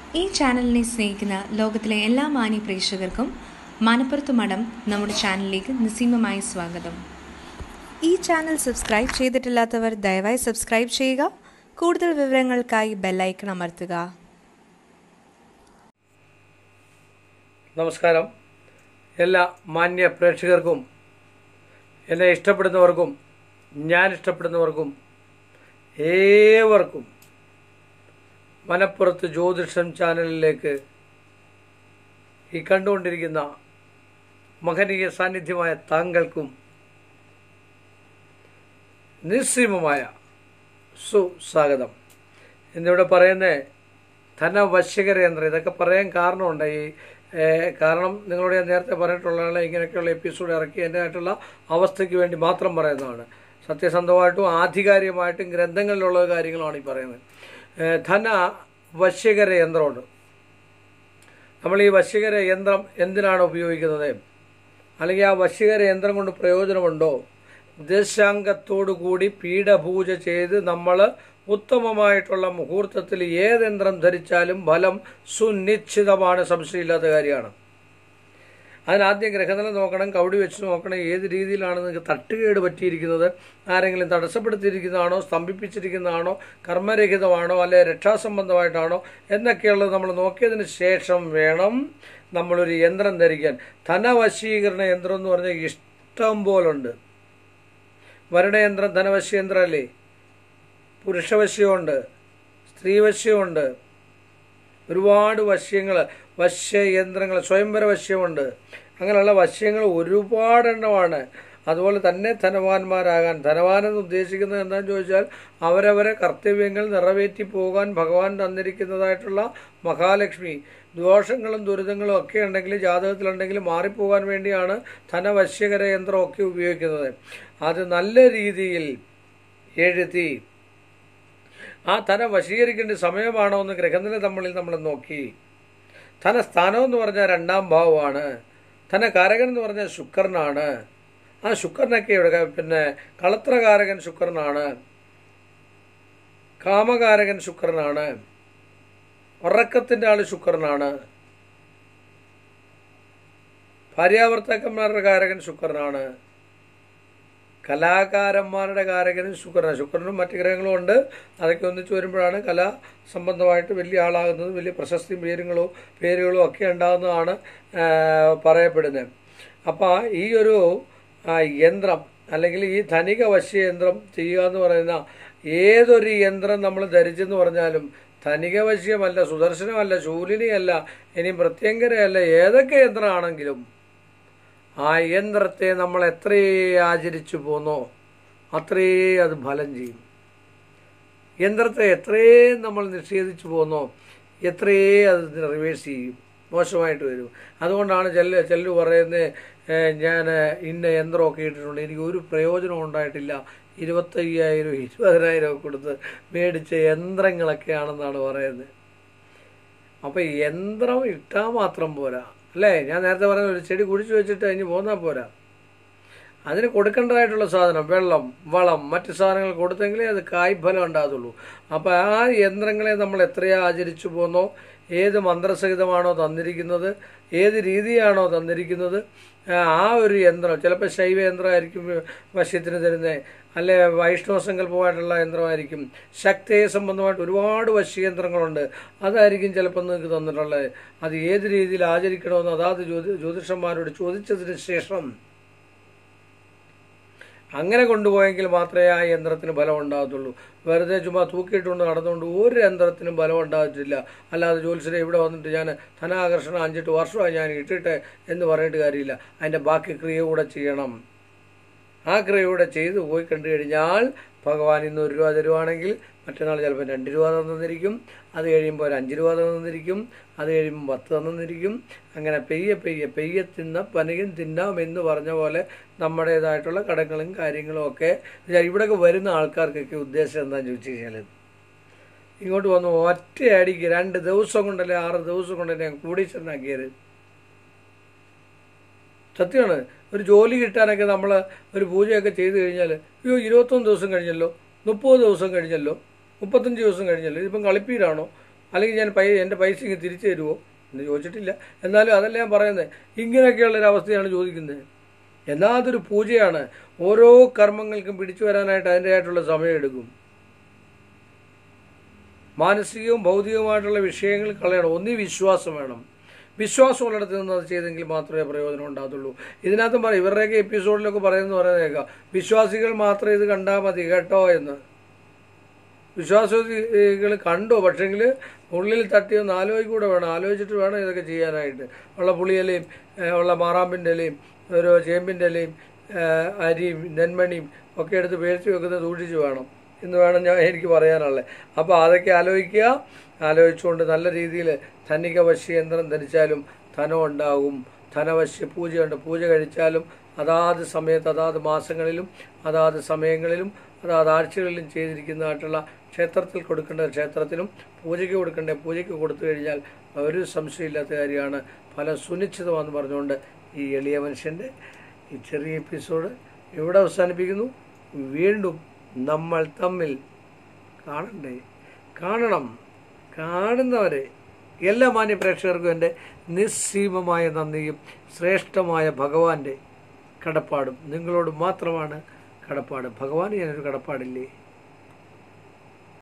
ഈ ചാനലിനെ സ്നേഹിക്കുന്ന ലോകത്തിലെ എല്ലാ മാന്യ പ്രേക്ഷകർക്കും മനപ്പുറത്ത് മഠം നമ്മുടെ ചാനലിലേക്ക് നിസ്സീമമായി സ്വാഗതം ഈ ചാനൽ സബ്സ്ക്രൈബ് ചെയ്തിട്ടില്ലാത്തവർ ദയവായി സബ്സ്ക്രൈബ് ചെയ്യുക കൂടുതൽ വിവരങ്ങൾക്കായി ബെല്ലൈക്കൺ അമർത്തുക നമസ്കാരം എല്ലാ മാന്യ പ്രേക്ഷകർക്കും എന്നെ ഇഷ്ടപ്പെടുന്നവർക്കും ഞാൻ ഇഷ്ടപ്പെടുന്നവർക്കും ഏവർക്കും മനപ്പുറത്ത് ജ്യോതിഷം ചാനലിലേക്ക് ഈ കണ്ടുകൊണ്ടിരിക്കുന്ന മഹനീയ സാന്നിധ്യമായ താങ്കൾക്കും നിസ്സീമമായ സുസ്വാഗതം എന്നിവിടെ പറയുന്ന ധനവശകര യന്ത്രം ഇതൊക്കെ പറയാൻ കാരണമുണ്ട് ഈ ഏഹ്, കാരണം നിങ്ങളോട് ഞാൻ നേരത്തെ പറഞ്ഞിട്ടുള്ളതാണ് ഇങ്ങനെയൊക്കെയുള്ള എപ്പിസോഡ് ഇറക്കി എൻ്റെതായിട്ടുള്ള അവസ്ഥയ്ക്ക് വേണ്ടി മാത്രം പറയുന്നതാണ് സത്യസന്ധമായിട്ടും ആധികാരികമായിട്ടും ഗ്രന്ഥങ്ങളിലുള്ള കാര്യങ്ങളാണ് ഈ പറയുന്നത് ഏഹ്, ധന വശീകര യന്ത്രമുണ്ട് നമ്മൾ ഈ വശീകര യന്ത്രം എന്തിനാണ് ഉപയോഗിക്കുന്നത് അല്ലെങ്കിൽ ആ വശീകര യന്ത്രം കൊണ്ട് പ്രയോജനമുണ്ടോ ദശാംഗത്തോടു കൂടി പീഠപൂജ ചെയ്ത് നമ്മൾ ഉത്തമമായിട്ടുള്ള മുഹൂർത്തത്തിൽ ഏത് യന്ത്രം ധരിച്ചാലും ഫലം സുനിശ്ചിതമാണ് സംശയമില്ലാത്ത കാര്യമാണ് അതിനാദ്യം ഗ്രഹനില നോക്കണം കൗടി വെച്ച് നോക്കണം ഏത് രീതിയിലാണ് നിങ്ങൾക്ക് തട്ടുകേട് പറ്റിയിരിക്കുന്നത് ആരെങ്കിലും തടസ്സപ്പെടുത്തിയിരിക്കുന്നതാണോ സ്തംഭിപ്പിച്ചിരിക്കുന്നതാണോ കർമ്മരഹിതമാണോ അല്ലെ രക്ഷാസംബന്ധമായിട്ടാണോ എന്നൊക്കെയുള്ളത് നമ്മൾ നോക്കിയതിന് ശേഷം വേണം നമ്മളൊരു യന്ത്രം ധരിക്കാൻ ധനവശീകരണ യന്ത്രം എന്ന് പറഞ്ഞാൽ ഇഷ്ടം പോലുണ്ട് വരണയന്ത്രം ധനവശയന്ത്രമല്ലേ പുരുഷവശ്യമുണ്ട് സ്ത്രീവശ്യമുണ്ട് ഒരുപാട് വശ്യങ്ങൾ വശ്യയന്ത്രങ്ങൾ സ്വയംവര വശ്യമുണ്ട് അങ്ങനെയുള്ള വശ്യങ്ങൾ ഒരുപാടെണ്ണമാണ് അതുപോലെ തന്നെ ധനവാന്മാരാകാൻ ധനവാനെന്ന് ഉദ്ദേശിക്കുന്നത് എന്താണെന്ന് ചോദിച്ചാൽ അവരവരെ കർത്തവ്യങ്ങൾ നിറവേറ്റി പോകാൻ ഭഗവാൻ തന്നിരിക്കുന്നതായിട്ടുള്ള മഹാലക്ഷ്മി ദോഷങ്ങളും ദുരിതങ്ങളും ഒക്കെ ഉണ്ടെങ്കിൽ ജാതകത്തിലുണ്ടെങ്കിൽ മാറിപ്പോകാൻ വേണ്ടിയാണ് ധനവശ്യകര യന്ത്രമൊക്കെ ഉപയോഗിക്കുന്നത് അത് നല്ല രീതിയിൽ എഴുതി ആ ധനം വശീകരിക്കേണ്ട സമയമാണോ എന്ന് ഗ്രഹനില തമ്മിൽ നമ്മൾ നോക്കി ധനസ്ഥാനം എന്ന് പറഞ്ഞാൽ രണ്ടാം ഭാവമാണ് ധനകാരകൻ എന്ന് പറഞ്ഞാൽ ശുക്രനാണ് ആ ശുക്രനൊക്കെ ഇവിടെ പിന്നെ കളത്രകാരകൻ ശുക്രനാണ് കാമകാരകൻ ശുക്രനാണ് ഉറക്കത്തിൻ്റെ ആള് ശുക്രനാണ് ഭാര്യാവർത്തക്കന്മാരുടെ കാരകൻ ശുക്രനാണ് കലാകാരന്മാരുടെ കാരകനും ശുക്രനാണ് ശുക്രനും മറ്റ് ഗ്രഹങ്ങളും ഉണ്ട് അതൊക്കെ ഒന്നിച്ച് വരുമ്പോഴാണ് കലാ സംബന്ധമായിട്ട് വലിയ ആളാകുന്നത് വലിയ പ്രശസ്തിയും പേരുകളോ പേരുകളും ഒക്കെ ഉണ്ടാകുന്നതാണ് ആ, പറയപ്പെടുന്നത് അപ്പോൾ ഈ ഒരു ആ, യന്ത്രം അല്ലെങ്കിൽ ഈ ധനിക വശ്യ യന്ത്രം ചെയ്യുക എന്ന് പറയുന്ന ഏതൊരു യന്ത്രം നമ്മൾ ധരിച്ചെന്ന് പറഞ്ഞാലും ധനിക വശ്യമല്ല സുദർശനമല്ല ശൂലിനിയല്ല ഇനി പ്രത്യങ്കരയല്ല ഏതൊക്കെ യന്ത്രമാണെങ്കിലും ആ യന്ത്രത്തെ നമ്മൾ എത്രേ ആചരിച്ചു പോന്നോ അത്രേ അത് ഫലം ചെയ്യും യന്ത്രത്തെ എത്രയും നമ്മൾ നിഷേധിച്ചു പോന്നോ എത്രേ അത് റിവേഴ്സ് ചെയ്യും മോശമായിട്ട് വരും അതുകൊണ്ടാണ് ചെല്ല ചെല്ലു പറയുന്നത് ഞാൻ ഇന്ന യന്ത്രമൊക്കെ ഇട്ടിട്ടുണ്ട് എനിക്ക് ഒരു പ്രയോജനം ഉണ്ടായിട്ടില്ല ഇരുപത്തയ്യായിരം ഇരുപതിനായിരം ഒക്കെ കൊടുത്ത് മേടിച്ച യന്ത്രങ്ങളൊക്കെയാണെന്നാണ് പറയുന്നത് അപ്പോൾ യന്ത്രം ഇട്ടാൽ മാത്രം പോരാ അല്ലേ ഞാൻ നേരത്തെ പറഞ്ഞ ഒരു ചെടി കുഴിച്ചു വെച്ചിട്ട് കഴിഞ്ഞ് പോന്നാൽ പോരാ അതിന് കൊടുക്കേണ്ടതായിട്ടുള്ള സാധനം വെള്ളം വളം മറ്റ് സാധനങ്ങൾ കൊടുത്തെങ്കിലേ അത് കായ്ഫലം ഉണ്ടാകത്തുള്ളൂ അപ്പോൾ ആ യന്ത്രങ്ങളെ നമ്മൾ എത്രയാ ആചരിച്ചു പോന്നോ ഏത് മന്ത്രസഹിതമാണോ തന്നിരിക്കുന്നത് ഏത് രീതിയാണോ തന്നിരിക്കുന്നത് ആ ഒരു യന്ത്രം ചിലപ്പോൾ ശൈവ യന്ത്രമായിരിക്കും വശ്യത്തിന് തരുന്നത് അല്ലെ വൈഷ്ണവ സങ്കല്പമായിട്ടുള്ള യന്ത്രമായിരിക്കും ശക്തിയെ സംബന്ധമായിട്ട് ഒരുപാട് വശ്യയന്ത്രങ്ങളുണ്ട് അതായിരിക്കും ചിലപ്പോൾ നിങ്ങൾക്ക് തന്നിട്ടുള്ളത് അത് ഏത് രീതിയിൽ ആചരിക്കണമെന്ന് അതാത് ജ്യോതി ജ്യോതിഷന്മാരോട് ചോദിച്ചതിന് ശേഷം അങ്ങനെ കൊണ്ടുപോയെങ്കിൽ മാത്രമേ ആ യന്ത്രത്തിന് ബലം ഉണ്ടാകത്തുള്ളൂ വെറുതെ ചുമ്മാ തൂക്കിയിട്ടുകൊണ്ട് നടന്നുകൊണ്ട് ഒരു യന്ത്രത്തിനും ബലം ഉണ്ടാകത്തില്ല അല്ലാതെ ജോത്സ്യരെ ഇവിടെ വന്നിട്ട് ഞാൻ ധനാകർഷണം അഞ്ചെട്ട് വർഷമായി ഞാൻ ഇട്ടിട്ട് എന്ന് പറഞ്ഞിട്ട് കാര്യമില്ല അതിൻ്റെ ബാക്കി ക്രിയ കൂടെ ചെയ്യണം ആ ക്രിയയൂടെ ചെയ്തു പോയി കണ്ടു കഴിഞ്ഞാൽ ഭഗവാൻ ഇന്ന് ഒരു രൂപ തരുവാണെങ്കിൽ മറ്റന്നാൾ ചിലപ്പോൾ രണ്ട് രൂപ തന്നിരിക്കും അത് കഴിയുമ്പോൾ ഒരു അഞ്ച് രൂപ തന്നിരിക്കും അത് കഴിയുമ്പോൾ പത്ത് തന്നിരിക്കും അങ്ങനെ പെയ്യെ പെയ്യെ പെയ്യെ തിന്ന പനയും തിന്നാം എന്ന് പറഞ്ഞ പോലെ നമ്മുടേതായിട്ടുള്ള കടങ്ങളും കാര്യങ്ങളും ഒക്കെ ഇവിടെയൊക്കെ വരുന്ന ആൾക്കാർക്കൊക്കെ ഉദ്ദേശം എന്താണെന്ന് ചോദിച്ചു കഴിഞ്ഞാൽ ഇങ്ങോട്ട് വന്ന് ഒറ്റയടിക്ക് രണ്ട് ദിവസം കൊണ്ടല്ലേ ആറ് ദിവസം കൊണ്ടല്ലേ ഞാൻ കൂടി ചെന്നാക്കിയത് സത്യമാണ് ഒരു ജോലി കിട്ടാനൊക്കെ നമ്മൾ ഒരു പൂജയൊക്കെ ചെയ്ത് കഴിഞ്ഞാൽ അയ്യോ ഇരുപത്തൊന്ന് ദിവസം കഴിഞ്ഞല്ലോ മുപ്പത് ദിവസം കഴിഞ്ഞല്ലോ മുപ്പത്തഞ്ച് ദിവസം കഴിഞ്ഞല്ലോ ഇതിപ്പം കളിപ്പീരാണോ അല്ലെങ്കിൽ ഞാൻ പൈ എൻ്റെ പൈസ ഇങ്ങ് തിരിച്ചു തരുമോ എന്ന് ചോദിച്ചിട്ടില്ല എന്നാലും അതല്ല ഞാൻ പറയുന്നത് ഇങ്ങനെയൊക്കെയുള്ളൊരു അവസ്ഥയാണ് ചോദിക്കുന്നത് എന്നാൽ അതൊരു പൂജയാണ് ഓരോ കർമ്മങ്ങൾക്കും പിടിച്ചു വരാനായിട്ട് അതിൻ്റെതായിട്ടുള്ള സമയമെടുക്കും മാനസികവും ഭൗതികവുമായിട്ടുള്ള വിഷയങ്ങൾ കളയണം ഒന്നീ വിശ്വാസം വേണം വിശ്വാസമുള്ളിടത്ത് നിന്ന് അത് ചെയ്തെങ്കിൽ മാത്രമേ പ്രയോജനം ഉണ്ടാകത്തുള്ളൂ ഇതിനകത്തും പറയും ഇവരുടെയൊക്കെ എപ്പിസോഡിലൊക്കെ പറയുന്നത് പറയുന്നത് കേൾക്കാം വിശ്വാസികൾ മാത്രം ഇത് കണ്ടാൽ മതി കേട്ടോ എന്ന് വിശ്വാസികൾ കണ്ടു പക്ഷെങ്കിൽ ഉള്ളിൽ തട്ടി ഒന്ന് ആലോചിക്കൂടെ വേണം ആലോചിച്ചിട്ട് വേണം ഇതൊക്കെ ചെയ്യാനായിട്ട് ഉള്ള പുളിയിലയും ഏഹ്, ഉള്ള മാറാമ്പിൻ്റെ ഇലയും ഒരു ചേമ്പിൻ്റെ ഇലയും ഏഹ്, അരിയും നെന്മണിയും ഒക്കെ എടുത്ത് പേഴ്ത്തി വെക്കുന്നത് സൂക്ഷിച്ച് വേണം എന്ന് വേണം ഞാൻ എനിക്ക് പറയാനുള്ളത് അപ്പോൾ അതൊക്കെ ആലോചിക്കുക ആലോചിച്ചുകൊണ്ട് നല്ല രീതിയിൽ ധനികവശ്യ യന്ത്രം ധരിച്ചാലും ധനം ഉണ്ടാകും ധനവശ്യ പൂജയുണ്ട് പൂജ കഴിച്ചാലും അതാത് സമയത്ത് അതാത് മാസങ്ങളിലും അതാത് സമയങ്ങളിലും അതാത് ആഴ്ചകളിലും ചെയ്തിരിക്കുന്നതായിട്ടുള്ള ക്ഷേത്രത്തിൽ കൊടുക്കേണ്ട ക്ഷേത്രത്തിലും പൂജയ്ക്ക് കൊടുക്കേണ്ട പൂജയ്ക്ക് കൊടുത്തു കഴിഞ്ഞാൽ ഒരു സംശയമില്ലാത്ത കാര്യമാണ് ഫലം സുനിശ്ചിതമാണെന്ന് പറഞ്ഞുകൊണ്ട് ഈ എളിയ മനുഷ്യൻ്റെ ഈ ചെറിയ എപ്പിസോഡ് ഇവിടെ അവസാനിപ്പിക്കുന്നു വീണ്ടും നമ്മൾ തമ്മിൽ കാണണ്ടേ കാണണം കാണുന്നവരെ എല്ലാ മാന്യ പ്രേക്ഷകർക്കും എൻ്റെ നിസ്സീമമായ നന്ദിയും ശ്രേഷ്ഠമായ ഭഗവാന്റെ കടപ്പാടും നിങ്ങളോട് മാത്രമാണ് കടപ്പാട് ഭഗവാന് ഞാനൊരു കടപ്പാടില്ലേ